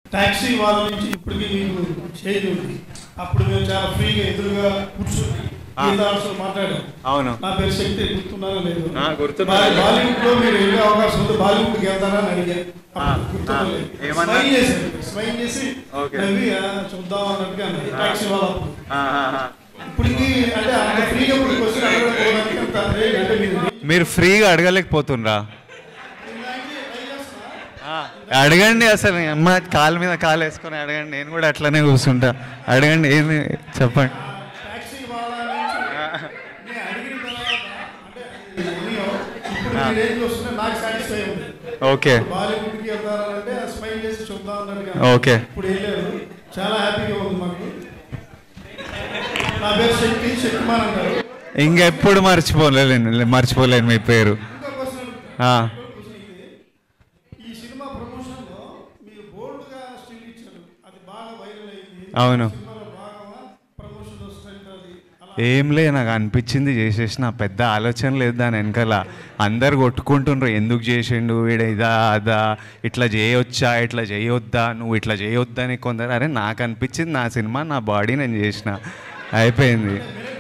Taxi వాళ్ళ నుంచి ఇప్పటికి మీకు చేంజ్ ఉంది అప్పుడు మేము చాలా ఫ్రీగా ఎదురుగా కూర్చొని ఆ. గీతాంశం మాట్లాడాం అవును నా పేరు శక్తి గుర్తున్నారో లేదు ఆ, గుర్తున్నది. బాలీవుడ్ లో మీరు వెళ్ళే అవకాశం ఉంది బాలీవుడ్ కి వెళ్తారా అని అడిగారు ఆ, ఆ, ఏమన్నా? స్మైల్ చేశారు స్మైల్ చేసి ఓకే. నవ్వి, "ఆ, చూద్దాం అన్నట్టుగా అన్నారు. టాక్సీ వాళ్ళ అప్పుడు. ఆ, ఆ, ఆ. ఇప్పటికి అంటే అంత ఫ్రీగా ఇప్పుడు క్వశ్చన్ అడగడానికి అంత రేట్ అంటే మీరు మీరు ఫ్రీగా అడగలేకపోతుండ్రా ఆ, అడగండి అసలు మీ అమ్మ కాలు మీద కాలు వేసుకొని అడగండి నేను కూడా అట్లనే కూర్చుంటా అడగండి ఏంది చెప్పండి టాక్సీ వాళ్ళ నుంచి నేను అడిగిన తర్వాత అంటే ఇది ఉన్నాయో, ఇప్పుడు మీరు ఏం చూస్తున్నా నాకు సాటిస్ఫై ఉంది ఓకే బాలీవుడ్ కి వెళ్తారంటే స్మైల్ చేసి చూద్దాం అన్నట్టుగా ఓకే. ఇప్పుడు వెళ్ళారు చాలా హ్యాపీగా ఉంది మాకు నా పేరు శక్తి శక్తిమాన్ అంటారు ఇంకెప్పుడు మర్చిపోలేను మర్చిపోలేను మీ పేరు ఇంకో క్వశ్చన్ ఆ, ఈ సినిమా ప్రమోషన్ లో మీరు బోల్డ్ గా స్టిల్ ఇచ్చారు అది బాగా వైరల్ అయింది అవును. సినిమాలో భాగమా ప్రమోషన్ లో స్ట్రెంత్ అది అలా ఏం లే నాకు అనిపించింది చేసేసిన పెద్ద ఆలోచన లేదు దాని వెనకాల అందరు కొట్టుకుంటుండ్రు ఎందుకు చేసిండు వీడ ఇదా అదా ఇట్లా చేయొచ్చా ఇట్లా చేయొద్దా నువ్వు ఇట్లా చేయొద్దా అని కొందరు అరే నాకు అనిపించింది నా సినిమా నా బాడీ నేను చేసిన అయిపోయింది